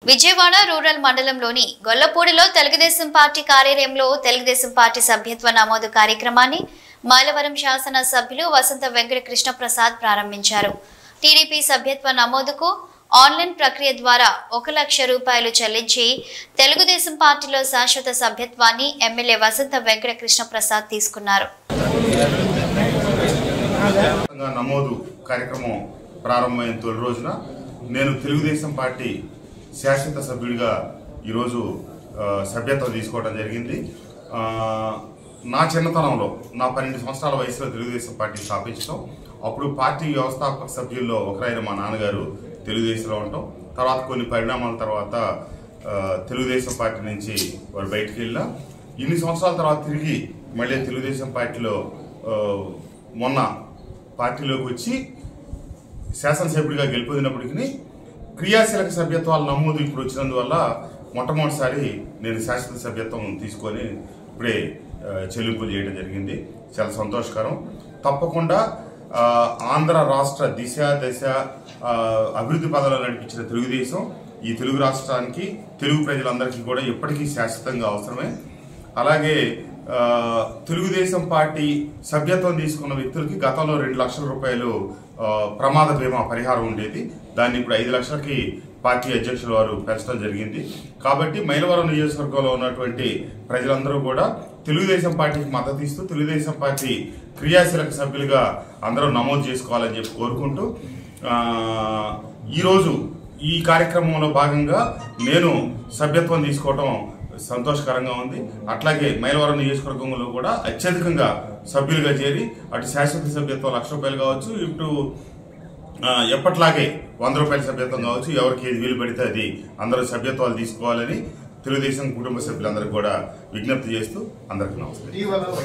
Vijayawada rural మండలంలోని గొల్లపూడిలో Telugu Desam party కార్యాలయంలో Telugu Desam party సభ్యత్వ నమోదు కార్యక్రమాన్ని మైలవరం శాసన సభ్యులు వసంత వెంకట కృష్ణ ప్రసాద్ ప్రారంభించారు టీడీపీ సభ్యత్వ నమోదుకు ఆన్లైన్ ప్రక్రియ ద్వారా ఒక లక్ష రూపాయలు చెల్లించి తెలుగుదేశం పార్టీలో శాశ్వత సభ్యత్వాన్ని ఎమ్మెల్యే వసంత వెంకట కృష్ణ ప్రసాద్ తీసుకున్నారు వ్యాప్తంగా నమోదు కార్యక్రమం ప్రారంభమైన తొలి రోజున నేను తెలుగుదేశం పార్టీ శాశ్వత సభ్యుడిగా ఈరోజు ఆ, సభ్యత్వం తీసుకోవడం జరిగింది ఆ, నా చిన్నతనంలో నా పన్నెండు సంవత్సరాల వయసులో తెలుగుదేశం పార్టీ స్థాపించడం అప్పుడు పార్టీ వ్యవస్థాపక సభ్యుల్లో ఒకరైన మా నాన్నగారు తెలుగుదేశంలో ఉండటం తర్వాత కొన్ని పరిణామాల తర్వాత ఆ, తెలుగుదేశం పార్టీ నుంచి వారు బయటికి వెళ్ళినా ఇన్ని సంవత్సరాల తర్వాత తిరిగి మళ్ళీ తెలుగుదేశం పార్టీలో ఆ, మొన్న పార్టీలోకి వచ్చి శాసనసభ్యుడిగా గెలుపొందినప్పటికీ క్రియాశీలక సభ్యత్వాల నమోదు ఇప్పుడు వచ్చినందువల్ల మొట్టమొదటిసారి నేను శాశ్వత సభ్యత్వం తీసుకొని ఇప్పుడే ఆ, చెల్లింపులు చేయడం జరిగింది చాలా సంతోషకరం తప్పకుండా ఆ, ఆంధ్ర రాష్ట్ర దిశ దశ ఆ, అభివృద్ధి పదాలు నడిపించిన తెలుగుదేశం ఈ తెలుగు రాష్ట్రానికి తెలుగు ప్రజలందరికీ కూడా ఎప్పటికీ శాశ్వతంగా అవసరమే అలాగే ఆ, తెలుగుదేశం పార్టీ సభ్యత్వం తీసుకున్న వ్యక్తులకి గతంలో రెండు లక్షల రూపాయలు ఆ, ప్రమాద బీమా పరిహారం ఉండేది దాన్ని ఇప్పుడు ఐదు లక్షలకి పార్టీ అధ్యక్షుల వారు పెంచడం జరిగింది కాబట్టి మైలవరం నియోజకవర్గంలో ఉన్నటువంటి ప్రజలందరూ కూడా తెలుగుదేశం పార్టీకి మద్దతు ఇస్తూ తెలుగుదేశం పార్టీ క్రియాశీలక సభ్యులుగా అందరూ నమోదు చేసుకోవాలని చెప్పి కోరుకుంటూ ఆ, ఈరోజు ఈ కార్యక్రమంలో భాగంగా నేను సభ్యత్వం తీసుకోవటం సంతోషకరంగా ఉంది అట్లాగే మైలవరం నియోజకవర్గంలో కూడా అత్యధికంగా సభ్యులుగా చేరి అటు శాశ్వత సభ్యత్వం లక్ష రూపాయలు కావచ్చు ఇటు ఆ, ఎప్పట్లాగే వంద రూపాయల సభ్యత్వం కావచ్చు ఎవరికి ఏది వీలు పడితే అది అందరూ సభ్యత్వాలు తీసుకోవాలని తెలుగుదేశం కుటుంబ సభ్యులందరికీ కూడా విజ్ఞప్తి చేస్తూ అందరికీ నమస్కారం